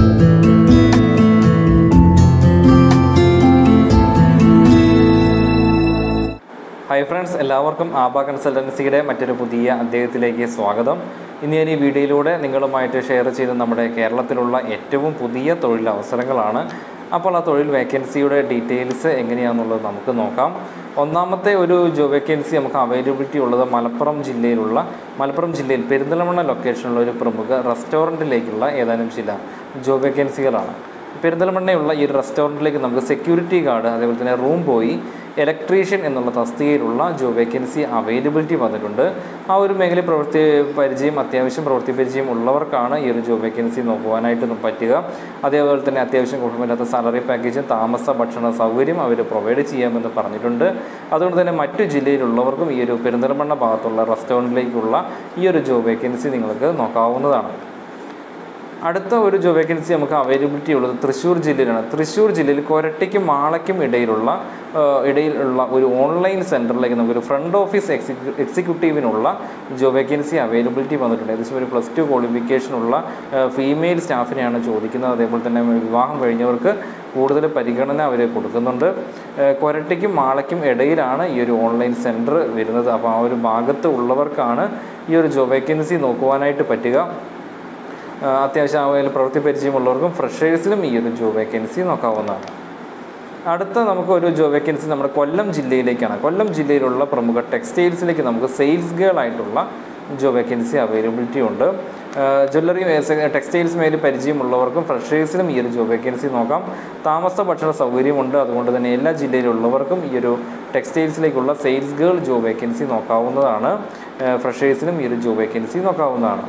hi friends എല്ലാവർക്കും ആബ കൺസൾട്ടൻസിയുടെ മറ്റൊരു പുതിയ അധ്യായത്തിലേക്ക് സ്വാഗതം ഇന്ന് ഞാൻ ഈ വീഡിയോയിലൂടെ നിങ്ങളുമായിട്ട് ഷെയർ ചെയ്ത് നമ്മുടെ കേരളത്തിലുള്ള ഏറ്റവും പുതിയ തൊഴിലവസരങ്ങളാണ് അപ്പോൾ ആ തൊഴിൽ വേക്കൻസിയുടെ ഡീറ്റെയിൽസ് എങ്ങനെയാണെന്നുള്ളത് നമുക്ക് നോക്കാം ഒന്നാമത്തെ ഒരു ജോബ് വേക്കൻസി നമുക്ക് അവൈലബിലിറ്റി ഉള്ളത് മലപ്പുറം ജില്ലയിലുള്ള മലപ്പുറം ജില്ലയിൽ പെരിന്തൽമണ്ണ ലൊക്കേഷനിലുള്ള ഒരു പ്രമുഖ റെസ്റ്റോറൻറ്റിലേക്കുള്ള ഏതാനും ചില ജോബ് വേക്കൻസികളാണ് പെരിന്തൽമണ്ണയുള്ള ഈ ഒരു റെസ്റ്റോറൻറ്റിലേക്ക് നമുക്ക് സെക്യൂരിറ്റി ഗാർഡ് അതേപോലെ തന്നെ റൂം ബോയ് ഇലക്ട്രീഷ്യൻ എന്നുള്ള തസ്തികയിലുള്ള ജോബ് വേക്കൻസി അവൈലബിലിറ്റി വന്നിട്ടുണ്ട് ആ ഒരു മേഖലയിൽ പ്രവൃത്തി പരിചയം അത്യാവശ്യം പ്രവൃത്തി പരിചയം ഉള്ളവർക്കാണ് ഈ ഒരു ജോബ് വേക്കൻസി നോക്കുവാനായിട്ട് പറ്റുക അതേപോലെ തന്നെ അത്യാവശ്യം കുഴപ്പമില്ലാത്ത സാലറി പാക്കേജും താമസ ഭക്ഷണ സൗകര്യം അവർ പ്രൊവൈഡ് ചെയ്യാമെന്ന് പറഞ്ഞിട്ടുണ്ട് അതുകൊണ്ട് തന്നെ മറ്റു ജില്ലയിലുള്ളവർക്കും ഈ ഒരു പെരിന്തൽമണ്ണ ഭാഗത്തുള്ള റെസ്റ്റോറൻറ്റിലേക്കുള്ള ഈ ഒരു ജോബ് വേക്കൻസി നിങ്ങൾക്ക് നോക്കാവുന്നതാണ് അടുത്ത ഒരു ജോബ് വേക്കൻസി നമുക്ക് അവൈലബിലിറ്റി ഉള്ളത് തൃശ്ശൂർ ജില്ലയിലാണ് തൃശ്ശൂർ ജില്ലയിൽ കൊരട്ടിക്കും മാളയ്ക്കും ഇടയിലുള്ള ആ, ഇടയിലുള്ള ഒരു ഓൺലൈൻ സെൻറ്ററിലേക്ക് നമുക്കൊരു ഫ്രണ്ട് ഓഫീസ് എക്സിക്യൂ എക്സിക്യൂട്ടീവിനുള്ള ജോബ് വേക്കൻസി അവൈലബിലിറ്റി വന്നിട്ടുണ്ട് ഏകദേശം ഒരു പ്ലസ് ടു ക്വാളിഫിക്കേഷനുള്ള ഫീമെയിൽ സ്റ്റാഫിനെയാണ് ചോദിക്കുന്നത് അതേപോലെ തന്നെ വിവാഹം കഴിഞ്ഞവർക്ക് കൂടുതൽ പരിഗണന അവർ കൊടുക്കുന്നുണ്ട് ആ, കൊരട്ടിക്കും മാളയ്ക്കും ഇടയിലാണ് ഈ ഒരു ഓൺലൈൻ സെൻറ്റർ വരുന്നത് അപ്പോൾ ആ ഒരു ഭാഗത്ത് ഉള്ളവർക്കാണ് ഈ ഒരു ജോബ് വേക്കൻസി നോക്കുവാനായിട്ട് പറ്റുക ആ, അത്യാവശ്യം ആ പ്രവൃത്തി പരിചയമുള്ളവർക്കും ഫ്രഷേഴ്സിനും ഈ ഒരു ജോബ് വേക്കൻസി നോക്കാവുന്നതാണ് അടുത്ത നമുക്ക് ഒരു ജോബ് വേക്കൻസി നമ്മുടെ കൊല്ലം ജില്ലയിലേക്കാണ് കൊല്ലം ജില്ലയിലുള്ള പ്രമുഖ ടെക്സ്റ്റൈൽസിലേക്ക് നമുക്ക് സെയിൽസ് ഗേൾ ആയിട്ടുള്ള ജോബ് വേക്കൻസി അവൈലബിലിറ്റി ഉണ്ട് ജ്വല്ലറി ടെക്സ്റ്റൈൽസ് മേൽ പരിചയമുള്ളവർക്കും ഫ്രഷേഴ്സിനും ഈ ഒരു ജോബ് വേക്കൻസി നോക്കാം താമസ ഭക്ഷണ സൗകര്യമുണ്ട് അതുകൊണ്ട് തന്നെ എല്ലാ ജില്ലയിലുള്ളവർക്കും ഈ ഒരു ടെക്സ്റ്റൈൽസിലേക്കുള്ള സെയിൽസ് ഗേൾ ജോബ് വേക്കൻസി നോക്കാവുന്നതാണ് ഫ്രഷേഴ്സിനും ഈ ഒരു ജോബ് വേക്കൻസി നോക്കാവുന്നതാണ്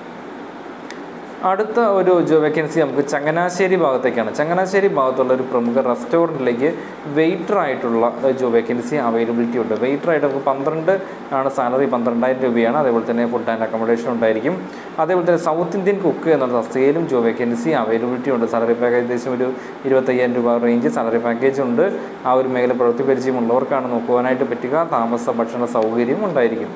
അടുത്ത ഒരു ജോബ് വേക്കൻസി നമുക്ക് ചങ്ങനാശ്ശേരി ഭാഗത്തേക്കാണ് ചങ്ങനാശ്ശേരി ഭാഗത്തുള്ള ഒരു പ്രമുഖ റെസ്റ്റോറൻറ്റിലേക്ക് വെയിറ്റർ ആയിട്ടുള്ള ജോബ് വേക്കൻസി അവൈലബിലിറ്റി ഉണ്ട് വെയിറ്റർ ആയിട്ട് നമുക്ക് പന്ത്രണ്ട് ആണ് സാലറി പന്ത്രണ്ടായിരം രൂപയാണ് അതേപോലെ തന്നെ ഫുഡ് ആൻഡ് അക്കോമഡേഷൻ ഉണ്ടായിരിക്കും അതേപോലെ തന്നെ സൗത്ത് ഇന്ത്യൻ കുക്ക് എന്നുള്ള തസ്തികയിലും ജോബ് വേക്കൻസി അവൈലബിലിറ്റി ഉണ്ട് സാലറി പാക്കേജ് ഏകദേശം ഒരു ഇരുപത്തയ്യായിരം രൂപ റേഞ്ച് സാലറി പാക്കേജ് ഉണ്ട് ആ ഒരു മേഖല പ്രവൃത്തി പരിചയമുള്ളവർക്കാണ് നോക്കുവാനായിട്ട് പറ്റുക താമസ ഭക്ഷണ സൗകര്യം ഉണ്ടായിരിക്കും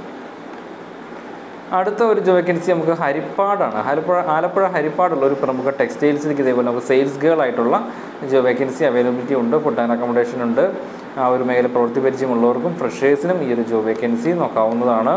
അടുത്ത ഒരു ജോബ് വേക്കൻസി നമുക്ക് ഹരിപ്പാടാണ് ആലപ്പുഴ ആലപ്പുഴ ഹരിപ്പാടുള്ള ഒരു പ്രമുഖ ടെക്സ്റ്റൈൽസിലേക്ക് ഇതേപോലെ നമുക്ക് സെയിൽസ് ഗേൾ ആയിട്ടുള്ള ജോബ് വേക്കൻസി അവൈലബിലിറ്റി ഉണ്ട് ഫുഡ് ആൻഡ് അക്കോമഡേഷൻ ഉണ്ട് ആ ഒരു മേഖല പ്രവൃത്തി പരിചയമുള്ളവർക്കും ഫ്രഷേഴ്സിനും ഈ ഒരു ജോബ് വേക്കൻസി നോക്കാവുന്നതാണ്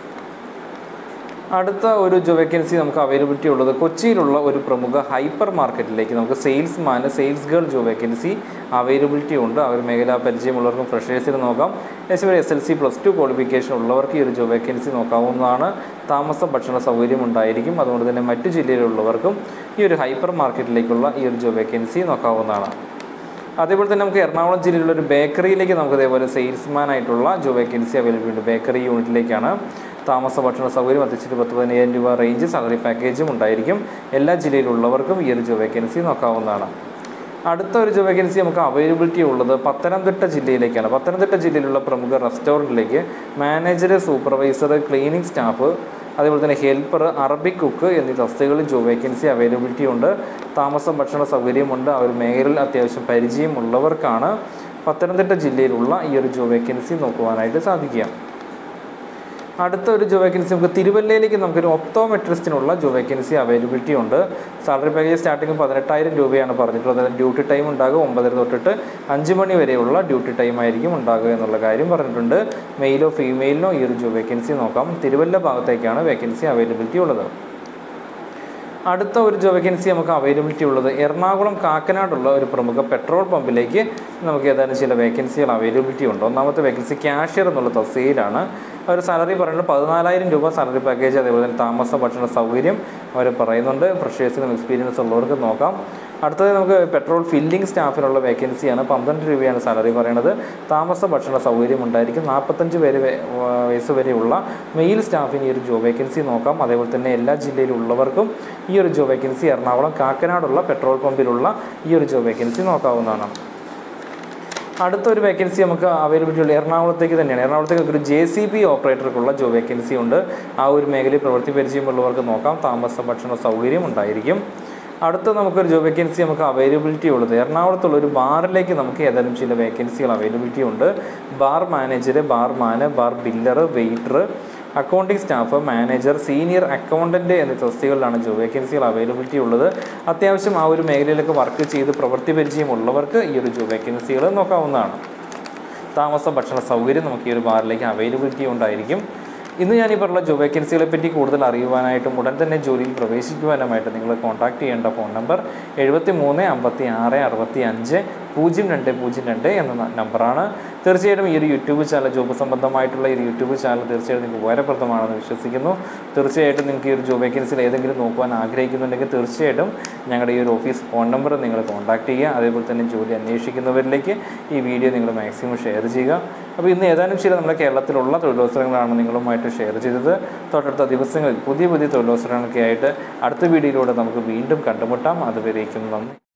അടുത്ത ഒരു ജോബ് വേക്കൻസി നമുക്ക് അവൈലബിലിറ്റി ഉള്ളത് കൊച്ചിയിലുള്ള ഒരു പ്രമുഖ ഹൈപ്പർ മാർക്കറ്റിലേക്ക് നമുക്ക് salesman sales girl job vacancy availability ഉണ്ട് ആ ഒരു മേഖല പരിചയമുള്ളവർക്കും ഫ്രഷേഴ്സിന് നോക്കാം ഏകദേശം ഒരു S L C plus two qualification ഉള്ളവർക്ക് ഈ ഒരു ജോബ് വേക്കൻസി നോക്കാവുന്നതാണ് താമസ ഭക്ഷണ സൗകര്യം ഉണ്ടായിരിക്കും അതുകൊണ്ട് തന്നെ മറ്റു ജില്ലയിലുള്ളവർക്കും ഈ ഒരു ഹൈപ്പർ മാർക്കറ്റിലേക്കുള്ള ഈ ഒരു ജോബ് വേക്കൻസി നോക്കാവുന്നതാണ് അതേപോലെ തന്നെ നമുക്ക് എറണാകുളം ജില്ലയിലുള്ള ഒരു ബേക്കറിയിലേക്ക് നമുക്ക് ഇതേപോലെ സെയിൽസ്മാൻ ആയിട്ടുള്ള ജോബ് വേക്കൻസി അവൈലബിൾ ഉണ്ട് ബേക്കറി യൂണിറ്റിലേക്കാണ് താമസ ഭക്ഷണ സൗകര്യം അത്യാവശ്യം പത്ത് പതിനയ്യായിരം രൂപ റേഞ്ച് സാലറി പാക്കേജും ഉണ്ടായിരിക്കും എല്ലാ ജില്ലയിലുള്ളവർക്കും ഈ ഒരു ജോബ് വേക്കൻസി നോക്കാവുന്നതാണ് അടുത്ത ഒരു ജോബ് വേക്കൻസി നമുക്ക് അവൈലബിലിറ്റി ഉള്ളത് പത്തനംതിട്ട ജില്ലയിലേക്കാണ് പത്തനംതിട്ട ജില്ലയിലുള്ള പ്രമുഖ റെസ്റ്റോറൻറ്റിലേക്ക് മാനേജർ സൂപ്പർവൈസർ ക്ലീനിങ് സ്റ്റാഫ് അതേപോലെ തന്നെ ഹെൽപ്പർ അറബിക് കുക്ക് എന്നീ തസ്തികകളിൽ ജോബ് വേക്കൻസി അവൈലബിലിറ്റി ഉണ്ട് താമസം ഭക്ഷണ സൗകര്യമുണ്ട് ആ ഒരു മേഖലയിൽ അത്യാവശ്യം പരിചയമുള്ളവർക്കാണ് പത്തനംതിട്ട ജില്ലയിലുള്ള ഈ ഒരു ജോബ് വേക്കൻസി നോക്കുവാനായിട്ട് സാധിക്കുക അടുത്ത ഒരു ജോബ് വേക്കൻസി നമുക്ക് തിരുവല്ലയിലേക്ക് നമുക്കൊരു ഒപ്തോമെട്രിസ്റ്റിനുള്ള ജോബ് വേക്കൻസി അവൈലബിലിറ്റി ഉണ്ട് സാലറി പാക്കേജ് സ്റ്റാർട്ടിങ് പതിനെട്ടായിരം രൂപയാണ് പറഞ്ഞിട്ടുള്ളത് അതായത് ഡ്യൂട്ടി ടൈം ഉണ്ടാകും ഒമ്പതര തൊട്ടിട്ട് അഞ്ച് മണി വരെയുള്ള ഡ്യൂട്ടി ടൈം ആയിരിക്കും ഉണ്ടാകുക എന്നുള്ള കാര്യം പറഞ്ഞിട്ടുണ്ട് മെയിലോ ഫീമെയിലിനോ ഈ ഒരു ജോബ് വേക്കൻസി നോക്കാം തിരുവല്ല ഭാഗത്തേക്കാണ് വേക്കൻസി അവൈലബിലിറ്റി ഉള്ളത് അടുത്ത ഒരു ജോബ് വേക്കൻസി നമുക്ക് അവൈലബിലിറ്റി ഉള്ളത് എറണാകുളം കാക്കനാടുള്ള ഒരു പ്രമുഖ പെട്രോൾ പമ്പിലേക്ക് നമുക്ക് ഏതാനും ചില വേക്കൻസികൾ അവൈലബിലിറ്റി ഉണ്ട് ഒന്നാമത്തെ വേക്കൻസി ക്യാഷ്യർ എന്നുള്ള തസ്തികയിലാണ് ഒരു സാലറി പറയുന്നത് പതിനാലായിരം രൂപ സാലറി പാക്കേജ് അതേപോലെ തന്നെ താമസ ഭക്ഷണ സൗകര്യം അവർ പറയുന്നുണ്ട് ഫ്രഷേഴ്സിനും എക്സ്പീരിയൻസ് ഉള്ളവർക്ക് നോക്കാം അടുത്തത് നമുക്ക് പെട്രോൾ ഫില്ലിംഗ് സ്റ്റാഫിനുള്ള വേക്കൻസിയാണ് പന്ത്രണ്ട് രൂപയാണ് സാലറി പറയുന്നത് താമസ ഭക്ഷണ സൗകര്യം ഉണ്ടായിരിക്കും നാൽപ്പത്തഞ്ച് പേര് വേ- വയസ്സ് വരെയുള്ള മെയിൽ സ്റ്റാഫിന് ഈ ഒരു ജോബ് വേക്കൻസി നോക്കാം അതേപോലെ തന്നെ എല്ലാ ജില്ലയിലുള്ളവർക്കും ഈ ഒരു ജോബ് വേക്കൻസി എറണാകുളം കാക്കനാടുള്ള പെട്രോൾ പമ്പിലുള്ള ഈ ഒരു ജോബ് വേക്കൻസി നോക്കാവുന്നതാണ് അടുത്തൊരു വേക്കൻസി നമുക്ക് അവൈലബിലിറ്റി ഉള്ള എറണാകുളത്തേക്ക് തന്നെയാണ് എറണാകുളത്തേക്ക് ഒരു ജെ സി ബി ഓപ്പറേറ്റർക്കുള്ള ജോബ് വേക്കൻസി ഉണ്ട് ആ ഒരു മേഖലയിൽ പ്രവൃത്തി പരിചയമുള്ളവർക്ക് നോക്കാം താമസ ഭക്ഷണ സൗകര്യം ഉണ്ടായിരിക്കും അടുത്ത നമുക്കൊരു ജോബ് വേക്കൻസി നമുക്ക് അവൈലബിലിറ്റി ഉള്ളത് എറണാകുളത്തുള്ള ഒരു ബാറിലേക്ക് നമുക്ക് ഏതാനും ചില വേക്കൻസികൾ അവൈലബിലിറ്റി ഉണ്ട് bar manager barman bar biller waiter accounting staff manager senior accountant എന്നീ തസ്തികകളിലാണ് ജോബ് വേക്കൻസികൾ അവൈലബിലിറ്റി ഉള്ളത് അത്യാവശ്യം ആ ഒരു മേഖലയിലൊക്കെ വർക്ക് ചെയ്ത് പ്രവൃത്തി പരിചയമുള്ളവർക്ക് ഈ ഒരു ജോബ് വേക്കൻസികൾ നോക്കാവുന്നതാണ് താമസ ഭക്ഷണ സൗകര്യം നമുക്ക് ഈ ഒരു ബാറിലേക്ക് അവൈലബിലിറ്റി ഉണ്ടായിരിക്കും ഇന്ന് ഞാൻ ഈ പറഞ്ഞ ജോബ് വേക്കൻസികളെ പറ്റി കൂടുതൽ അറിയുവാനായിട്ടും ഉടൻ തന്നെ ജോലിയിൽ പ്രവേശിക്കുവാനുമായിട്ട് നിങ്ങൾ കോൺടാക്ട് ചെയ്യേണ്ട ഫോൺ നമ്പർ എഴുപത്തി മൂന്ന് അമ്പത്തി ആറ് അറുപത്തി അഞ്ച് പൂജ്യം രണ്ട് പൂജ്യം രണ്ട് എന്ന ന- നമ്പറാണ് തീർച്ചയായിട്ടും ഈ ഒരു യൂട്യൂബ് ചാനൽ ജോബ് സംബന്ധമായിട്ടുള്ള ഈ ഒരു യൂട്യൂബ് ചാനൽ തീർച്ചയായിട്ടും നിങ്ങൾക്ക് ഉപകാരപ്രദമാണെന്ന് വിശ്വസിക്കുന്നു തീർച്ചയായിട്ടും നിങ്ങൾക്ക് ഈ ഒരു ജോബ് വേക്കൻസിയിൽ ഏതെങ്കിലും നോക്കുവാൻ ആഗ്രഹിക്കുന്നുണ്ടെങ്കിൽ തീർച്ചയായിട്ടും ഞങ്ങളുടെ ഈ ഒരു ഓഫീസ് ഫോൺ നമ്പർ നിങ്ങൾ കോൺടാക്ട് ചെയ്യുക അതേപോലെ തന്നെ ജോലി അന്വേഷിക്കുന്നവരിലേക്ക് ഈ വീഡിയോ നിങ്ങൾ മാക്സിമം ഷെയർ ചെയ്യുക അപ്പോൾ ഇന്ന് ഏതാനും ചില നമ്മുടെ കേരളത്തിലുള്ള തൊഴിലവസരങ്ങളാണ് നിങ്ങളുമായിട്ട് ഷെയർ ചെയ്തത് തൊട്ടടുത്ത ദിവസങ്ങളിൽ പുതിയ പുതിയ തൊഴിലവസരങ്ങളൊക്കെ ആയിട്ട് അടുത്ത വീഡിയോയിലൂടെ നമുക്ക് വീണ്ടും കണ്ടുമുട്ടാം അതുവരേക്കും നന്ദി